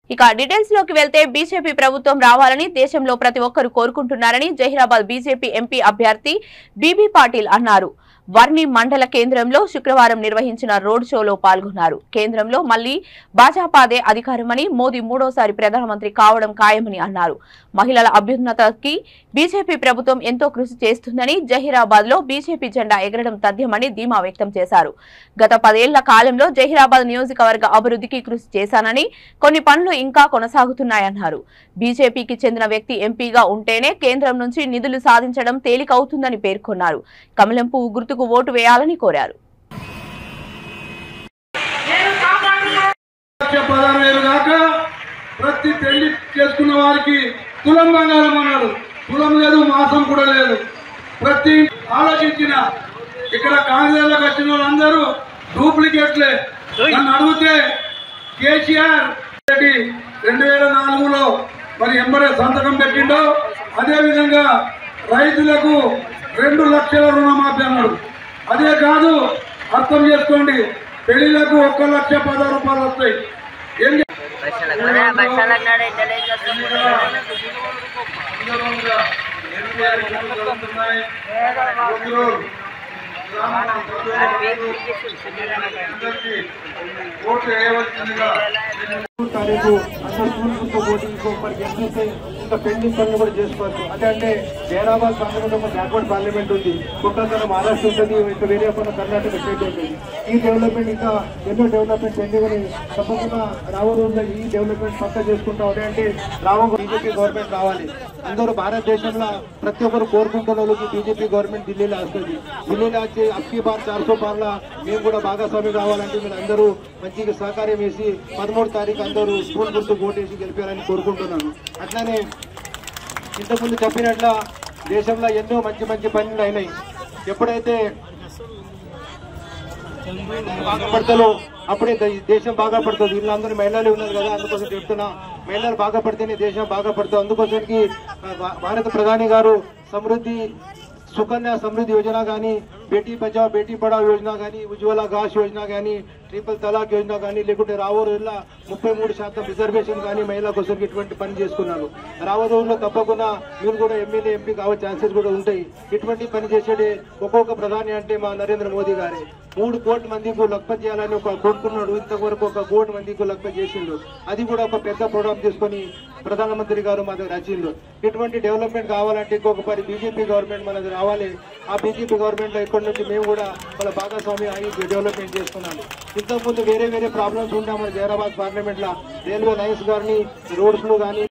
ఇక డీటెయిల్స్ లోకి వెళ్తే బీజేపీ ప్రభుత్వం రావాలని దేశంలో ప్రతి ఒక్కరూ కోరుకుంటున్నారని జహీరాబాద్ బీజేపీ ఎంపీ అభ్యర్థి బీబీ పాటిల్ అన్నారు వర్ణి మండల కేంద్రంలో శుక్రవారం నిర్వహించిన రోడ్ షోలో పాల్గొన్నారు కేంద్రంలో మళ్లీ భాజపాదే అధికారమని మోదీ మూడోసారి ప్రధానమంత్రి కావడం ఖాయమని అన్నారు మహిళల అభ్యున్నతకి బీజేపీ ప్రభుత్వం ఎంతో కృషి చేస్తుందని జహీరాబాద్ లో బీజేపీ జెండా ఎగరడం తథ్యమని ధీమా వ్యక్తం చేశారు గత పదేళ్ల కాలంలో జహీరాబాద్ నియోజకవర్గ అభివృద్ధికి కృషి చేశానని కొన్ని పనులు ఇంకా కొనసాగుతున్నాయన్నారు బీజేపీకి చెందిన వ్యక్తి ఎంపీగా ఉంటేనే కేంద్రం నుంచి నిధులు సాధించడం తేలికవుతుందని పేర్కొన్నారు కమలం పువ్వు గుర్తుకు ఓటు వేయాలని కోరారు లక్ష పదహారు వేలు కాక ప్రతి పెళ్లి చేసుకున్న వారికి కులం బంగారం అన్నాడు కులం లేదు మాసం కూడా లేదు ప్రతి ఆలోచించిన ఇక్కడ కాంగ్రెస్లోకి వచ్చిన వాళ్ళందరూ డూప్లికేట్లే నన్ను అడిగితే కేసీఆర్ రెడ్డి రెండు వేల నాలుగులో మరి ఎంబడే సంతకం పెట్టిండో అదే విధంగా రైతులకు రెండు లక్షల రుణమాఫీ అన్నాడు అదే కాదు అర్థం చేసుకోండి పెళ్లిలకు ఒక్క లక్ష పదహారు రూపాయలు వస్తాయి ఏం చే- ఓటు వేయవలసిందిగా తారీఖు అందరు కూర్చుంటూ పోటీ ఇంకొకరు గెలిపిస్తే ఇంకా పెండింగ్ పనులు కూడా చేసుకోవచ్చు అంటే అంటే హైదరాబాద్ పార్లమెంట్ ఒక బ్యాక్వర్డ్ పార్లమెంట్ ఉంది ఒక్కతన మహారాష్ట్ర ఉంటుంది ఇంకా వేరే కొన్ని కర్ణాటక స్టేట్ ఉంటుంది ఈ డెవలప్మెంట్ ఇంకా ఎన్నో డెవలప్మెంట్ పెండింగ్ అని తప్పకుండా రాబో రోజుల్లో ఈ డెవలప్మెంట్ పక్క చేసుకుంటా ఉంటే అంటే రాబో బీజేపీ గవర్నమెంట్ రావాలి అందరూ భారతదేశంలో ప్రతి ఒక్కరు కోరుకుంటున్న వాళ్ళకి బీజేపీ గవర్నమెంట్ ఢిల్లీలో వస్తుంది ఢిల్లీలో వచ్చి అక్కి బార్ చార్సో బార్లా మేము కూడా భాగస్వామి కావాలంటే మీరు అందరూ మంచిగా సహకారం వేసి పదమూడు తారీఖు అందరూ స్కూల్ గుర్తు ఓటేసి గెలిపారని కోరుకుంటున్నాను అట్లానే ఇంతకుముందు చెప్పినట్ల దేశంలో ఎన్నో మంచి మంచి పనులు అయినాయి ఎప్పుడైతే బాగుపడతారో అప్పుడే ద- దేశం బాగా పడుతుంది వీళ్ళందరూ మహిళలు ఉన్నారు కదా అందుకోసం చెప్తున్నా మహిళలు బాగా పడితేనే దేశం బాగా పడుతుంది అందుకోసానికి ఆ, భా- భారత ప్రధాని గారు సమృద్ధి సుకన్య సమృద్ధి యోజన కానీ బేటీ బచావ్ బేటీ పడావ్ యోజన కానీ ఉజ్వల ఘాస్ యోజన కానీ ట్రిపుల్ తలాక్ యోజన కానీ లేకుంటే రాబో రోజుల్లో ముప్పై మూడు శాతం రిజర్వేషన్ కానీ మహిళల కోసం ఇటువంటి పని చేసుకున్నారు రాబో రోజుల్లో తప్పకుండా మీరు కూడా ఎమ్మెల్యే ఎంపీ కావే ఛాన్సెస్ కూడా ఉంటాయి ఇటువంటి పని చేసేది ఒక్కొక్క ప్రధాని అంటే మా నరేంద్ర మోదీ గారే మూడు కోట్ల మందికి లక్ప చేయాలని ఒక కోరుకున్నాడు ఇంతవరకు ఒక కోటి మందికి లక్ప చేసిండు అది కూడా ఒక పెద్ద ప్రోగ్రామ్ తీసుకొని ప్రధానమంత్రి గారు మా దగ్గర రచిండు ఇటువంటి డెవలప్మెంట్ కావాలంటే ఇంకొక పరి బీజేపీ గవర్నమెంట్ మనది రావాలి ఆ బీజేపీ గవర్నమెంట్ లో ఇక్కడ నుంచి మేము కూడా వాళ్ళ భాగస్వామి అయి డెవలప్మెంట్ చేసుకున్నాము ఇంతకుముందు వేరే వేరే ప్రాబ్లమ్స్ ఉంటాం మన జైరాబాద్ పార్లమెంట్ లో రైల్వే లైన్స్ కానీ రోడ్స్ లో కానీ